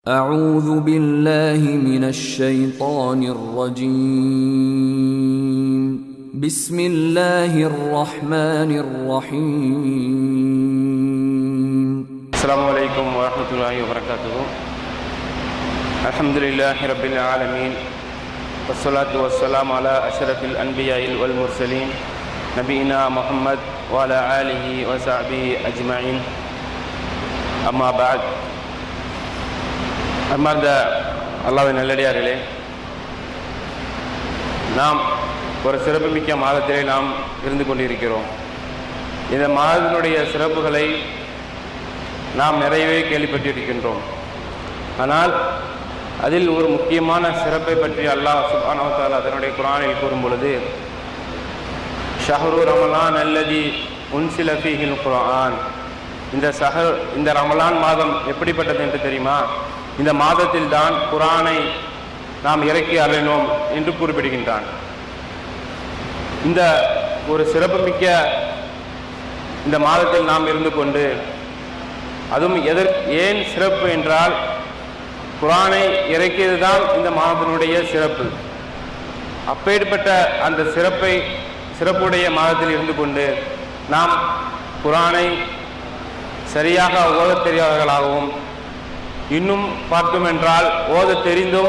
أعوذ بالله من الشيطان الرجيم بسم الله الرحمن الرحيم السلام عليكم ورحمة الله وبركاته الحمد لله رب العالمين والصلاة والسلام على أشرف الأنبياء والمرسلين نبينا محمد وعلى آله وصحبه أجمعين أما بعد அன்பார்ந்த அல்லாவின் நல்லடியார்களே நாம் ஒரு சிறப்புமிக்க மாதத்திலே நாம் இருந்து கொண்டிருக்கிறோம் இந்த மாதத்தினுடைய சிறப்புகளை நாம் நிறையவே கேள்விப்பட்டிருக்கின்றோம் ஆனால் அதில் ஒரு முக்கியமான சிறப்பை பற்றி அல்லாஹ் சுபானவத்தால் அதனுடைய குரானில் கூறும் பொழுது ஷஹரு ரமலான் அல்லதி உன்சில ஃபீஹில் குரான் இந்த சஹர் இந்த ரமலான் மாதம் எப்படிப்பட்டது என்று தெரியுமா இந்த மாதத்தில் தான் குரானை நாம் இறக்கி அருளினோம் என்று குறிப்பிடுகின்றான் இந்த ஒரு சிறப்புமிக்க இந்த மாதத்தில் நாம் இருந்து கொண்டு அதுவும் எதற் ஏன் சிறப்பு என்றால் குரானை இறக்கியது தான் இந்த மாதத்தினுடைய சிறப்பு அப்பேற்பட்ட அந்த சிறப்பை சிறப்புடைய மாதத்தில் இருந்து கொண்டு நாம் குரானை சரியாக ஓதத் தெரியாதவர்களாகவும் இன்னும் பார்த்தோம் என்றால் ஓதத் தெரிந்தும்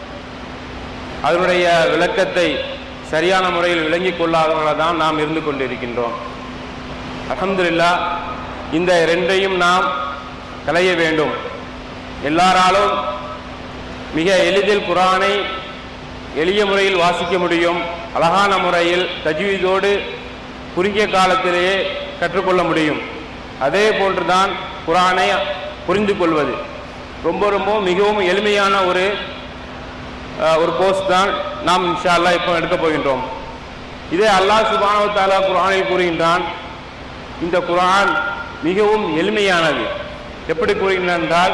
அதனுடைய விளக்கத்தை சரியான முறையில் விளங்கிக் கொள்ளாதவர்களாக தான் நாம் இருந்து கொண்டிருக்கின்றோம் அலமதுல்லா இந்த ரெண்டையும் நாம் களைய வேண்டும் எல்லாராலும் மிக எளிதில் குரானை எளிய முறையில் வாசிக்க முடியும் அழகான முறையில் தஜ்வீதோடு குறுகிய காலத்திலேயே கற்றுக்கொள்ள முடியும் அதே போன்றுதான் குரானை புரிந்து கொள்வது ரொம்ப ரொம்ப மிகவும் எளிமையான ஒரு ஒரு கோர்ஸ் தான் நாம் இன்ஷா அல்லா இப்போ எடுக்கப் போகின்றோம் இதே அல்லாஹ் சுபானவத்தாலா குரானில் கூறுகின்றான் இந்த குரான் மிகவும் எளிமையானது எப்படி கூறுகின்றான் என்றால்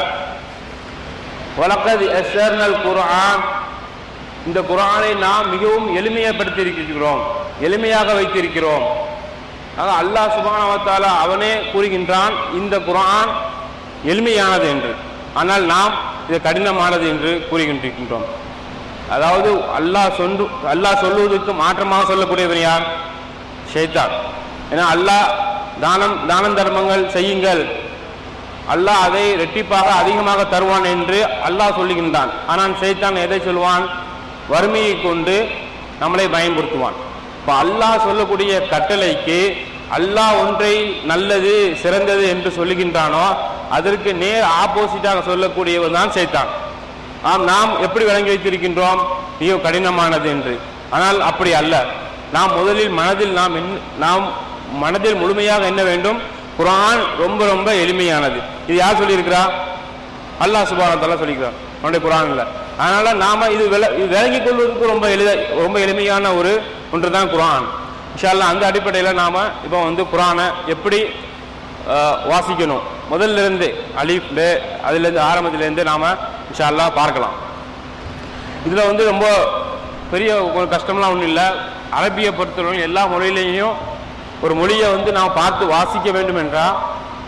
வழக்கது எஸ்எர்னல் குரான் இந்த குரானை நாம் மிகவும் எளிமையப்படுத்தியிருக்கிறோம் எளிமையாக வைத்திருக்கிறோம் ஆக அல்லாஹ் சுபானவத்தாலா அவனே கூறுகின்றான் இந்த குரான் எளிமையானது என்று ஆனால் நாம் இது கடினமானது என்று கூறுகின்றிருக்கின்றோம் அதாவது அல்லாஹ் சொன்று அல்லாஹ் சொல்லுவதற்கு மாற்றமாக சொல்லக்கூடியவர் யார் ஷைத்தான் ஏன்னா அல்லாஹ் தானம் தானம் தர்மங்கள் செய்யுங்கள் அல்லாஹ் அதை ரெட்டிப்பாக அதிகமாக தருவான் என்று அல்லாஹ் சொல்லுகின்றான் ஆனால் சைத்தான் எதை சொல்வான் வறுமையை கொண்டு நம்மளை பயன்படுத்துவான் இப்போ அல்லாஹ் சொல்லக்கூடிய கட்டளைக்கு அல்லாஹ் ஒன்றை நல்லது சிறந்தது என்று சொல்லுகின்றானோ அதற்கு நேர் ஆப்போசிட்டாக சொல்லக்கூடியவர் தான் சைத்தான் ஆம் நாம் எப்படி விளங்கி வைத்திருக்கின்றோம் மிக கடினமானது என்று ஆனால் அப்படி அல்ல நாம் முதலில் மனதில் நாம் நாம் மனதில் முழுமையாக என்ன வேண்டும் குரான் ரொம்ப ரொம்ப எளிமையானது இது யார் சொல்லியிருக்கிறா அல்லாஹ் சுபானத்தெல்லாம் சொல்லிக்கிறான் அவனுடைய குரான்ல அதனால நாம இது வில இது விளங்கிக் கொள்வதற்கு ரொம்ப எளித ரொம்ப எளிமையான ஒரு ஒன்று தான் குரான் இன்ஷால்லா அந்த அடிப்படையில் நாம இப்போ வந்து குரானை எப்படி வாசிக்கணும் முதல்ல இருந்து அலிஃப் பே அதுலேருந்து ஆரம்பத்திலேருந்து நாம இன்ஷால்லா பார்க்கலாம் இதில் வந்து ரொம்ப பெரிய ஒரு கஷ்டம்லாம் ஒன்றும் இல்லை அரபியை பொறுத்தவரை எல்லா மொழியிலையும் ஒரு மொழியை வந்து நாம் பார்த்து வாசிக்க வேண்டும் என்றால்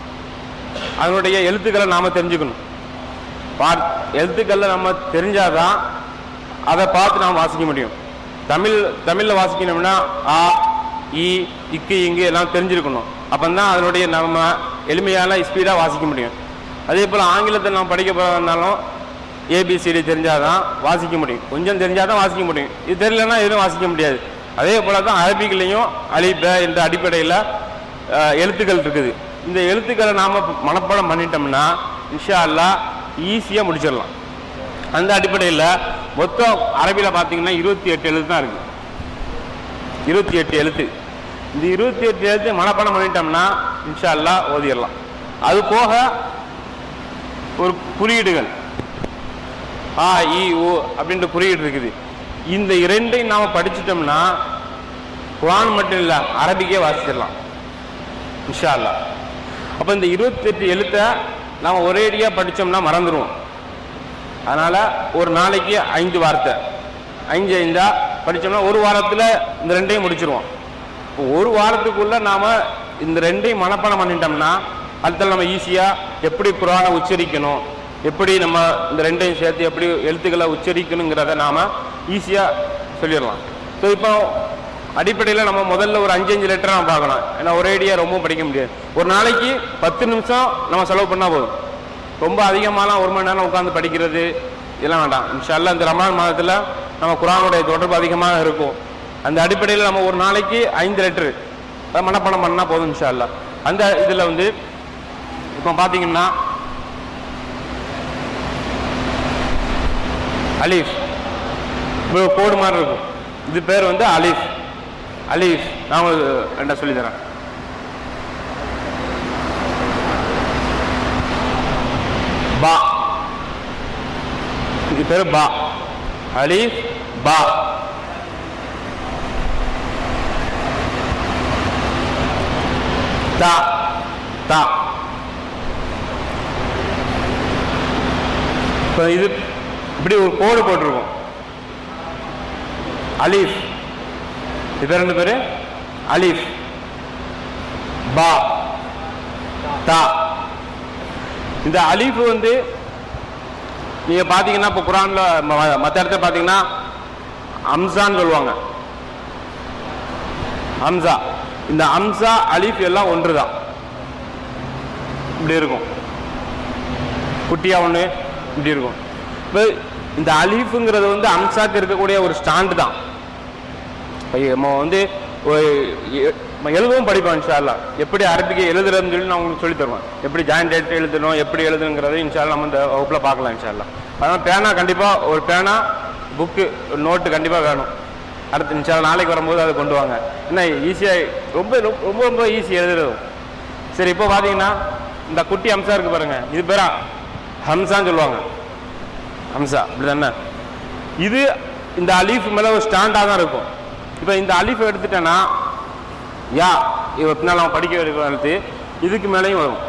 அதனுடைய எழுத்துக்களை நாம் தெரிஞ்சுக்கணும் பார் எழுத்துக்களில் நம்ம தெரிஞ்சாதான் அதை பார்த்து நாம் வாசிக்க முடியும் தமிழ் தமிழில் வாசிக்கணும்னா ஆ இ இக்கு இங்கு எல்லாம் தெரிஞ்சிருக்கணும் அப்போ தான் அதனுடைய நம்ம எளிமையான ஸ்பீடாக வாசிக்க முடியும் அதே போல் ஆங்கிலத்தை நாம் படிக்க போகிறதுனாலும் ஏபிசிடி தெரிஞ்சாதான் வாசிக்க முடியும் கொஞ்சம் தெரிஞ்சாதான் வாசிக்க முடியும் இது தெரியலன்னா எதுவும் வாசிக்க முடியாது அதே போல தான் அரபிக்லையும் அலிப என்ற அடிப்படையில் எழுத்துக்கள் இருக்குது இந்த எழுத்துக்களை நாம் மனப்பாடம் பண்ணிட்டோம்னா இன்ஷா அல்லா ஈஸியாக முடிச்சிடலாம் அந்த அடிப்படையில் மொத்தம் அரபியில் பார்த்தீங்கன்னா இருபத்தி எட்டு எழுத்து தான் இருக்குது இருபத்தி எட்டு எழுத்து இந்த இருபத்தி எட்டு எழுத்து மனப்பாடம் பண்ணிட்டோம்னா இன்ஷா அல்லா ஓதிடலாம் அது போக ஒரு குறியீடுகள் ஆ இ ஓ அப்படின்ற குறியீடு இருக்குது இந்த இரண்டையும் நாம் படிச்சிட்டோம்னா குரான் மட்டும் இல்லை அரபிக்கே வாசிச்சிடலாம் இன்ஷா அல்லா அப்போ இந்த இருபத்தெட்டு எழுத்தை நாம் ஒரேடியாக படித்தோம்னா மறந்துடுவோம் அதனால் ஒரு நாளைக்கு ஐந்து வார்த்தை ஐந்து ஐந்தா படித்தோம்னா ஒரு வாரத்தில் இந்த ரெண்டையும் முடிச்சிருவோம் இப்போ ஒரு வாரத்துக்குள்ளே நாம் இந்த ரெண்டையும் மனப்பாடம் பண்ணிட்டோம்னா அடுத்த நம்ம ஈஸியாக எப்படி குரானை உச்சரிக்கணும் எப்படி நம்ம இந்த ரெண்டையும் சேர்த்து எப்படி எழுத்துக்களை உச்சரிக்கணுங்கிறத நாம ஈஸியாக சொல்லிடலாம் ஸோ இப்போ அடிப்படையில் நம்ம முதல்ல ஒரு அஞ்சு அஞ்சு லெட்டர் நம்ம பார்க்கணும் ஏன்னா ஒரேடியாக ரொம்ப படிக்க முடியாது ஒரு நாளைக்கு பத்து நிமிஷம் நம்ம செலவு பண்ணால் போதும் ரொம்ப அதிகமாலாம் ஒரு மணி நேரம் உட்காந்து படிக்கிறது இதெல்லாம் வேண்டாம் இன்ஷால்லா இந்த ரமலான் மாதத்தில் நம்ம குரானுடைய தொடர்பு அதிகமாக இருக்கும் அந்த அடிப்படையில் நம்ம ஒரு நாளைக்கு ஐந்து லெட்டரு அதை மனப்பாடம் பண்ணால் போதும் இன்ஷால்லா அந்த இதில் வந்து இப்போ பார்த்தீங்கன்னா அலீஃப் இப்போ கோடு மாதிரி இருக்கும் இது பேர் வந்து அலீஃப் அலீஃப் நான் உங்களுக்கு ரெண்டா சொல்லி தரேன் பா இது பேர் பா அலீஃப் பா தா தா இப்போ இது இப்படி ஒரு கோடு போட்டிருக்கும் அலீஃப் இது பேர் ரெண்டு பேரு அலீஃப் பா தா இந்த அலீஃப் வந்து நீங்க பாத்தீங்கன்னா இப்போ குரான்ல ம- மத்த இடத்துல பாத்தீங்கன்னா அம்சான்னு சொல்லுவாங்க அம்சா இந்த அம்சா அலீஃப் எல்லாம் ஒன்று தான் இப்படி இருக்கும் குட்டியா ஒன்று இப்படி இருக்கும் இப்போ இந்த அலீஃபுங்கிறது வந்து அம்சாக்கு இருக்கக்கூடிய ஒரு ஸ்டாண்டு தான் இப்போ நம்ம வந்து ஒரு எ- நம்ம எழுதவும் படிப்போம் இன்ஷால்லா எப்படி அரபிக்கு எழுதுறதுன்னு சொல்லி நான் உங்களுக்கு சொல்லித் தருவேன் எப்படி ஜாயிண்ட் டேட் எழுதணும் எப்படி எழுதுங்கிறத இன்ஷால்லா நம்ம இந்த வகுப்பில் பார்க்கலாம் இன்ஷால்லா அதனால் பேனா கண்டிப்பாக ஒரு பேனா புக்கு நோட்டு கண்டிப்பாக வேணும் அடுத்து இன்ஷால்லா நாளைக்கு வரும்போது அதை கொண்டு வாங்க என்ன ஈஸியாக ரொம்ப ரொம்ப ரொம்ப ஈஸி எழுதுறது சரி இப்போ பார்த்தீங்கன்னா இந்த குட்டி அம்சா இருக்கு பாருங்க இது பேரா ஹம்சான்னு சொல்லுவாங்க ஹம்சா இப்படி தானே இது இந்த அலீஃப் மேலே ஒரு ஸ்டாண்டாக தான் இருக்கும் இப்போ இந்த அலீஃப் எடுத்துட்டேன்னா யா இவ பின்னால் நம்ம படிக்க எடுத்து இதுக்கு மேலேயும் வரும்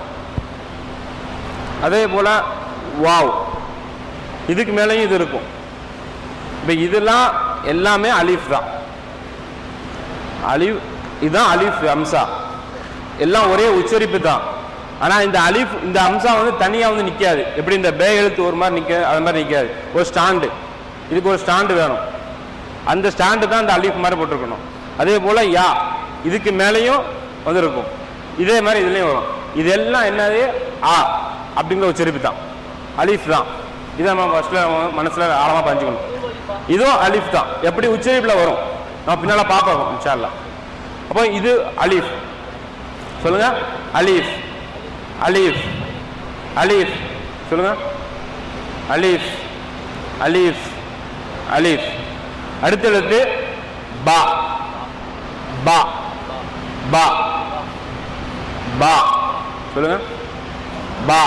அதே போல் வாவ் இதுக்கு மேலேயும் இது இருக்கும் இப்போ இதெல்லாம் எல்லாமே அலீஃப் தான் அலீஃப் இதுதான் அலீஃப் அம்சா எல்லாம் ஒரே உச்சரிப்பு தான் ஆனால் இந்த அலீஃப் இந்த அம்சா வந்து தனியாக வந்து நிற்காது எப்படி இந்த பே எழுத்து ஒரு மாதிரி நிற்க அது மாதிரி நிற்காது ஒரு ஸ்டாண்டு இதுக்கு ஒரு ஸ்டாண்டு வேணும் அந்த ஸ்டாண்டு தான் இந்த அலீஃப் மாதிரி போட்டிருக்கணும் அதே போல் யா இதுக்கு மேலேயும் வந்து இருக்கும் இதே மாதிரி இதுலேயும் வரும் இதெல்லாம் என்னது ஆ அப்படிங்கிற உச்சரிப்பு தான் அலீஃப் தான் இதை நம்ம ஃபஸ்ட்டில் மனசில் ஆழமாக பஞ்சுக்கணும் இதுவும் அலீஃப் தான் எப்படி உச்சரிப்பில் வரும் நம்ம பின்னால் பார்ப்போம் இன்ஷால்லா அப்போ இது அலீஃப் சொல்லுங்க அலீஃப் அலீஃப் அலீஃப் சொல்லுங்க அலீஃப் அலீஃப் அலீஃப் அடுத்த எழுத்து பா பா பா பா சொல்லுங்க பா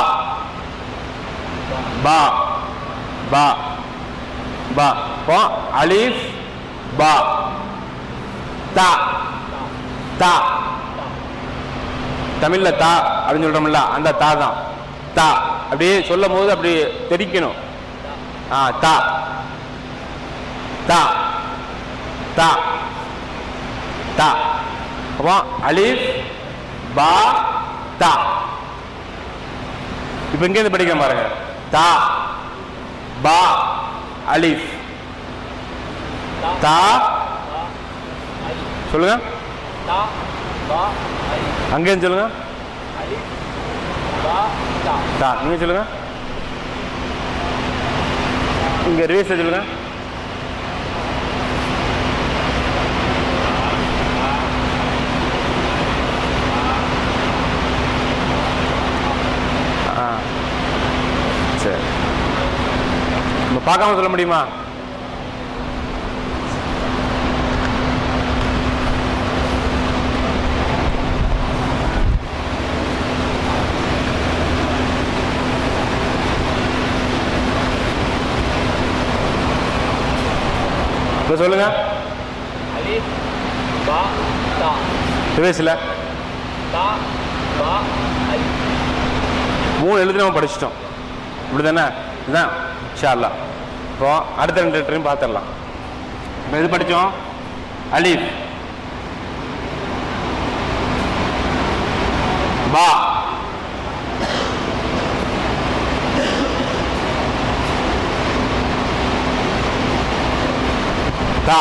பா பா பா இப்போ அலீஃப் பா தா தா தமிழ்ல தா அப்படின்னு சொல்றோம்ல அந்த தா தான் தா அப்படியே சொல்லும் போது அப்படி தெரிக்கணும் ஆ தா தா தா தா அப்போ அலிஃப் பா தா இப்போ இங்கேருந்து படிக்கிறேன் பாருங்க தா பா அலிஃப் தா சொல்லுங்க தா பா அலி அங்கேயும் சொல்லுங்க அலி பா தா தா நீங்க சொல்லுங்க இங்க ரிவேஸ் சொல்லுங்க ஆ சரி நம்ம பார்க்காம சொல்ல முடியுமா இப்போ சொல்லுங்க அலி பா தா ரிவேஸில் தா பா அலி மூணு எழுத்து நம்ம படிச்சிட்டோம் இப்படி தானே இதுதான் ஷால்லா இப்போ அடுத்த ரெண்டு லெட்டரையும் பார்த்துடலாம் இப்போ எது படித்தோம் அலீஃப் பா தா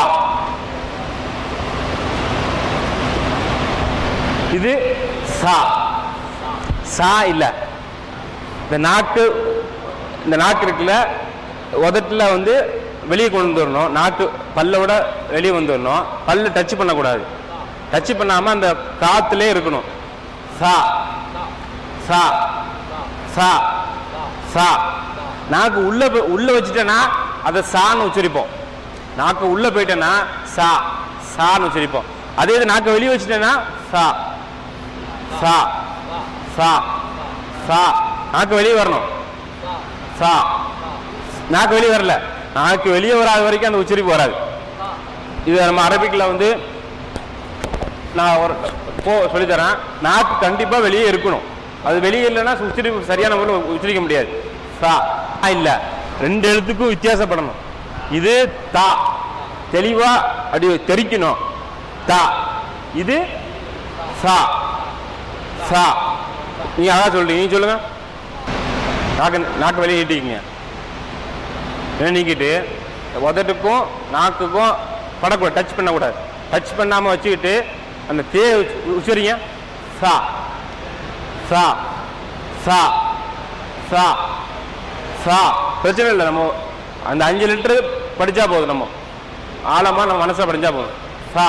இது சா சா இல்ல இந்த நாக்கு இந்த நாக்கு இருக்குல்ல உதட்டுல வந்து வெளியே கொண்டு வரணும் நாக்கு பல்லோட வெளியே வந்து வரணும் பல்லு டச் பண்ணக்கூடாது டச் பண்ணாம அந்த காத்துலே இருக்கணும் சா சா சா சா நாக்கு உள்ள போய்- உள்ள வச்சுட்டேன்னா அதை சான்னு உச்சரிப்போம் நாக்கு உள்ள போயிட்டேன்னா சா சான்னு உச்சரிப்போம் அதே இது நாக்கு வெளியே வச்சுட்டேன்னா சா சா சா சா நாக்கு வெளியே வரணும் சா நாக்கு வெளியே வரல நாக்கு வெளியே வராத வரைக்கும் அந்த உச்சரிப்பு வராது இது நம்ம அரபிக்கில் வந்து நான் ஒரு போ சொல்லித்தரேன் நாக்கு கண்டிப்பா வெளியே இருக்கணும் அது வெளியே இல்லைன்னா உச்சரிப்பு சரியான முறையில் உச்சரிக்க முடியாது சா இல்ல ரெண்டு எழுத்துக்கும் வித்தியாசப்படணும் இது தா தெளிவா அப்படி தெரிக்கணும் தா இது சா சா நீங்க அதான் சொல்றீங்க நீங்க சொல்லுங்க நாக்கு நாக்கு வெளியே நீட்டிக்கிங்க என்ன நீக்கிட்டு உதட்டுக்கும் நாக்குக்கும் படக்கூடாது டச் பண்ணக்கூடாது டச் பண்ணாம வச்சுக்கிட்டு அந்த தே உச்ச- உச்சரிங்க சா சா சா சா சா பிரச்சனை இல்லை நம்ம அந்த அஞ்சு லிட்டரு படிச்சா போதும் நம்ம ஆழமா நம்ம மனசை படிச்சா போதும் சா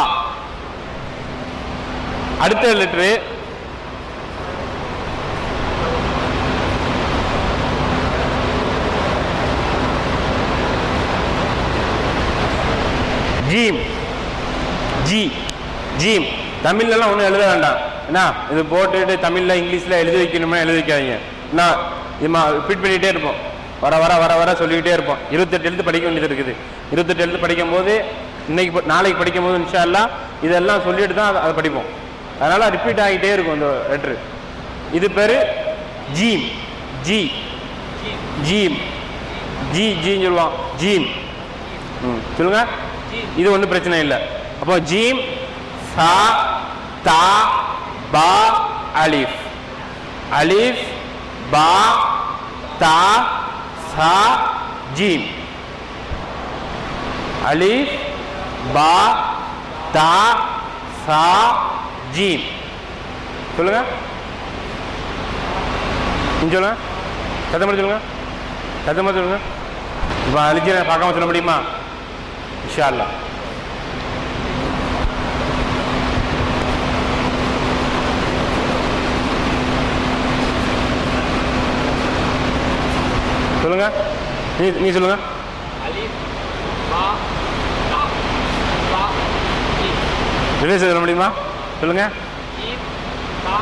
அடுத்த லிட்டரு ஜீம் ஜி ஜீம் தமிழ்லலாம் ஒன்றும் எழுத வேண்டாம் என்ன இது போட்டுட்டு தமிழில் இங்கிலீஷில் எழுதி வைக்கணுமா எழுதி வைக்காதீங்க என்ன இதுமா ரிப்பீட் பண்ணிகிட்டே இருப்போம் வர வர வர வர சொல்லிக்கிட்டே இருப்போம் இருபத்தெட்டு எழுத்து படிக்க வேண்டியது இருக்குது இருபத்தெட்டு எழுத்து படிக்கும் போது இன்னைக்கு ப- நாளைக்கு படிக்கும் போது இன்ஷா அல்லாஹ் இதெல்லாம் சொல்லிட்டு தான் அதை- அதை படிப்போம் அதனால ரிப்பீட் ஆகிட்டே இருக்கும் இந்த லெட்ரு இது பேர் ஜீம் ஜி ஜீம் ஜி ஜின்னு சொல்லுவான் ஜீம் ம் சொல்லுங்க இது ஒன்றும் பிரச்சனை இல்லை அப்போ ஜீம் சா தா பா அலிஃப் அலிஃப் பா தா சா ஜீம் அலிஃப் பா தா சா ஜீம் சொல்லுங்க நீங்க சொல்லுங்க சத்தமாக சொல்லுங்க சத்தமாக சொல்லுங்க இப்போ அழிச்சு பார்க்காம சொல்ல முடியுமா இன்ஷா அல்லாஹ் சொல்லுங்க நீ நீ சொல்லுங்க அலிஃப் பா தா பா ஜீம் ரிலேஷன் சொல்ல முடியுமா சொல்லுங்க ஜீம் தா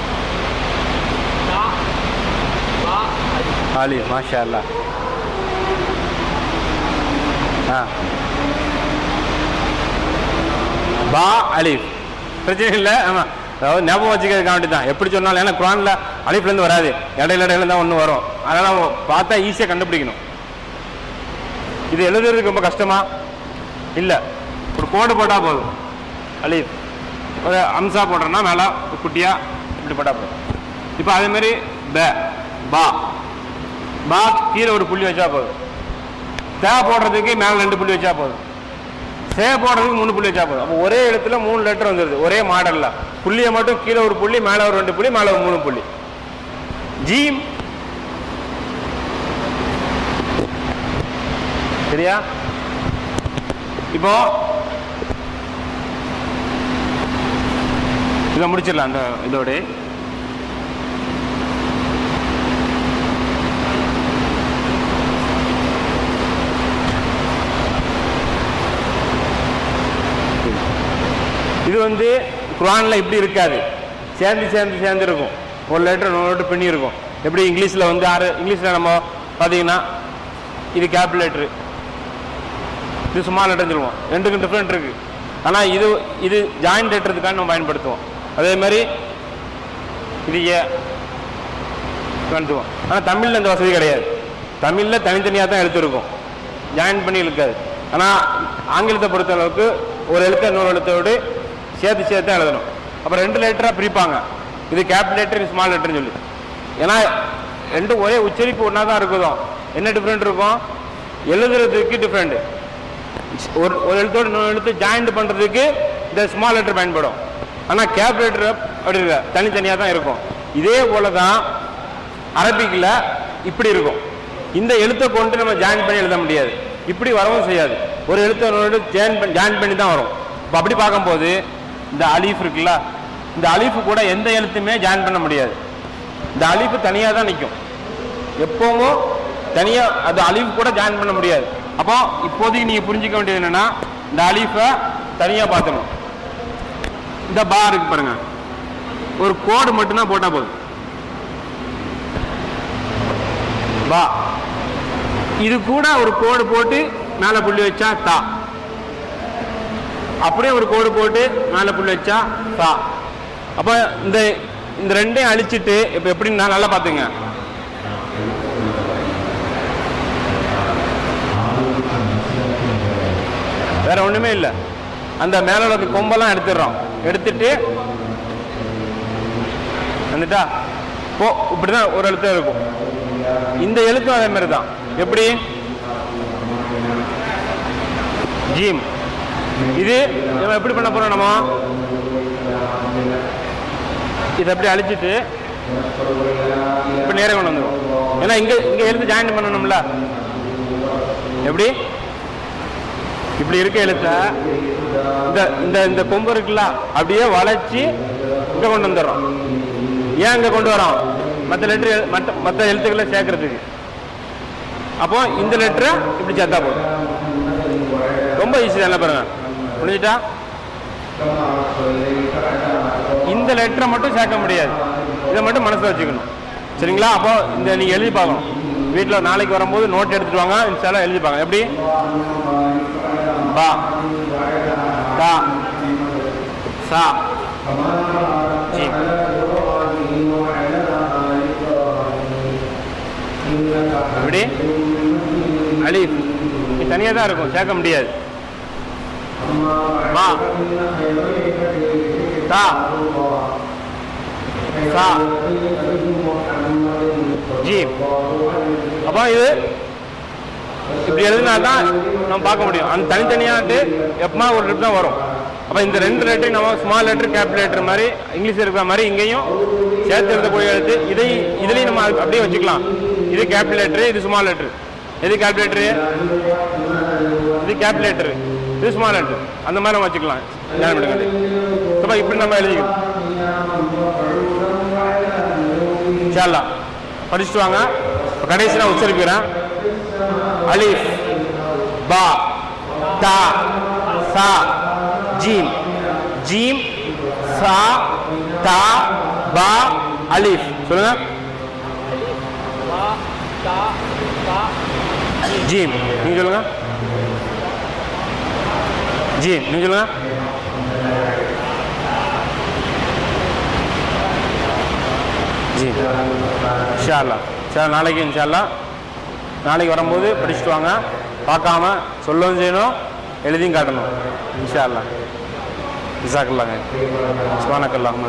தா பா அலிஃப் ஆலி மாஷா அல்லா ஆ பா அலிஃப் பிரச்சனை இல்லை ஆமாம் அதாவது ஞாபகம் வச்சுக்கிறதுக்காக வேண்டி தான் எப்படி சொன்னாலும் ஏன்னா குரானில் அலிஃப்லேருந்து வராது இடையில இடையில தான் ஒன்று வரும் அதனால் நம்ம பார்த்தா ஈஸியாக கண்டுபிடிக்கணும் இது எழுதுறதுக்கு ரொம்ப கஷ்டமா இல்லை ஒரு கோடு போட்டால் போதும் அலிஃப் ஒரு அம்சா போடுறோன்னா மேலே குட்டியாக இப்படி போட்டால் போதும் இப்போ அதே மாதிரி ப பா பா கீழே ஒரு புள்ளி வச்சா போதும் தே போடுறதுக்கு மேலே ரெண்டு புள்ளி வச்சா போதும் சே போடுறதுக்கு மூணு புள்ளி வச்சா போதும் அப்போ ஒரே இடத்துல மூணு லெட்டர் வந்துடுது ஒரே மாடல்ல புள்ளியை மட்டும் கீழே ஒரு புள்ளி மேலே ஒரு ரெண்டு புள்ளி மேலே ஒரு மூணு புள்ளி ஜீம் சரியா இப்போ இதை முடிச்சிடலாம் அந்த இதோட இது வந்து குரான்ல இப்படி இருக்காது சேர்ந்து சேர்ந்து சேர்ந்து இருக்கும் ஒரு லெட்டர் இன்னொரு லெட்டர் பின்னி இருக்கும் எப்படி இங்கிலீஷில் வந்து ஆறு இங்கிலீஷில் நம்ம பார்த்தீங்கன்னா இது கேப் லெட்ரு இது சும்மா லெட்டர் சொல்லுவோம் ரெண்டுக்கும் டிஃப்ரெண்ட் இருக்கு ஆனால் இது இது ஜாயின் லெட்டருக்காக நம்ம பயன்படுத்துவோம் அதே மாதிரி இது ஏ பயன்படுத்துவோம் ஆனால் தமிழில் இந்த வசதி கிடையாது தமிழில் தனித்தனியாக தான் எழுத்து இருக்கும் ஜாயின் பண்ணி இருக்காது ஆனால் ஆங்கிலத்தை பொறுத்த அளவுக்கு ஒரு எழுத்தை இன்னொரு எழுத்தோடு சேர்த்து சேர்த்து தான் எழுதணும் அப்புறம் ரெண்டு லெட்டராக பிரிப்பாங்க இது கேப் லெட்டர் இது ஸ்மால் லெட்டர்னு சொல்லி ஏன்னா ரெண்டும் ஒரே உச்சரிப்பு ஒன்றா தான் இருக்குதோ என்ன டிஃப்ரெண்ட் இருக்கும் எழுதுறதுக்கு டிஃப்ரெண்ட் ஒரு ஒரு எழுத்தோடு இன்னொரு எழுத்து ஜாயிண்ட் பண்ணுறதுக்கு இந்த ஸ்மால் லெட்டர் பயன்படும் ஆனால் கேப் லெட்டர் அப்படி இருக்க தனித்தனியாக தான் இருக்கும் இதே போல தான் அரபிக்கில் இப்படி இருக்கும் இந்த எழுத்தை கொண்டு நம்ம ஜாயின் பண்ணி எழுத முடியாது இப்படி வரவும் செய்யாது ஒரு எழுத்தை இன்னொரு எழுத்து ஜாயின் பண்ணி ஜாயின் பண்ணி தான் வரும் இப்போ அப்படி பார்க்கும்போது இந்த அலீஃப் இருக்குல்ல இந்த அலீஃப் கூட எந்த எழுத்துமே ஜாயின் பண்ண முடியாது இந்த அலீஃப் தனியாக தான் நிற்கும் எப்பவும் தனியாக அது அலீஃப் கூட ஜாயின் பண்ண முடியாது அப்போ இப்போதைக்கு நீங்கள் புரிஞ்சிக்க வேண்டியது என்னன்னா இந்த அலீஃபை தனியாக பார்த்துக்கணும் இந்த பா இருக்கு பாருங்க ஒரு கோடு மட்டும்தான் போட்டால் போதும் பா இது கூட ஒரு கோடு போட்டு மேலே புள்ளி வச்சா தா அப்படியே ஒரு கோடு போட்டு மேலே புள்ளி வச்சா தா அப்போ இந்த இந்த ரெண்டையும் அழிச்சிட்டு இப்போ எப்படின்னு நல்லா பார்த்துங்க வேற ஒண்ணுமே இல்லை அந்த மேல உள்ள கொம்பெல்லாம் எடுத்துடுறோம் எடுத்துட்டு வந்துட்டா போ இப்படிதான் ஒரு எழுத்து இருக்கும் இந்த எழுத்தும் அதே மாதிரி தான் எப்படி ஜீம் இது நம்ம எப்படி பண்ண போறோம் நம்ம இதை எப்படி அழிச்சிட்டு இப்ப நேரே கொண்டு வந்துடும் ஏன்னா இங்க இங்க எழுத்து ஜாயின் பண்ணணும்ல எப்படி இப்படி இருக்க எழுத்த இந்த இந்த இந்த கொம்பு இருக்குல்ல அப்படியே வளைச்சி இங்க கொண்டு வந்துடுறோம் ஏன் இங்க கொண்டு வரோம் மற்ற லெட்டர் மற்ற மற்ற எழுத்துக்களை சேர்க்கறதுக்கு அப்போ இந்த லெட்டரை இப்படி சேர்த்தா போதும் ரொம்ப ஈஸி தானே பாருங்க புரிஞ்சுட்டா இந்த லெட்டரை மட்டும் சேர்க்க முடியாது இதை மட்டும் மனசுல வச்சுக்கணும் சரிங்களா அப்போ இந்த நீங்க எழுதி பார்க்கணும் வீட்டில் நாளைக்கு வரும்போது நோட் எடுத்துட்டு வாங்க இன்ஷால்லா எழுதி பார்க்கணும் எப்படி பா தா சா ஜீம் இப்படி அலிஃப் இது தனியாக தான் இருக்கும் சேர்க்க முடியாது பா தா சா ஜீம் அப்போ இது இப்படி எழுதினா தான் நம்ம பார்க்க முடியும் அந்த தனித்தனியாட்டு எப்பமா ஒரு லெட்டர் தான் வரும் அப்போ இந்த ரெண்டு லெட்டர் நம்ம ஸ்மால் லெட்டர் கேப் லெட்டர் மாதிரி இங்கிலீஷ் இருக்கிற மாதிரி இங்கேயும் சேர்த்து எழுதக்கூடிய எழுத்து இதை இதுலேயும் நம்ம அது அப்படியே வச்சுக்கலாம் இது கேப் லெட்டர் இது ஸ்மால் லெட்டர் எது கேப் லெட்டரு இது கேப் லெட்டர் இது ஸ்மால் லெட்டர் அந்த மாதிரி நம்ம வச்சுக்கலாம் ஞாபகம் பண்ணுங்க அப்போ இப்படி நம்ம எழுதிக்கணும் சேரலாம் படிச்சுட்டு வாங்க இப்போ கடைசி நான் உச்சரிக்கிறேன் அலிஃப் பா தா சா ஜீம் ஜீம் சா தா பா அலிஃப் சொல்லுங்க பா தா பா ஜீம் நீங்க சொல்லுங்க ஜீம் நீங்க சொல்லுங்க ஜி இன்ஷால்லா சரி நாளைக்கு இன்ஷால்லா நாளைக்கு வரும்போது படிச்சுட்டு வாங்க பார்க்காம சொல்லவும் செய்யணும் எழுதியும் காட்டணும் இன்ஷா அல்லா ஜிசாக்கல்லாங்க சுபானக்கல்லாஹ்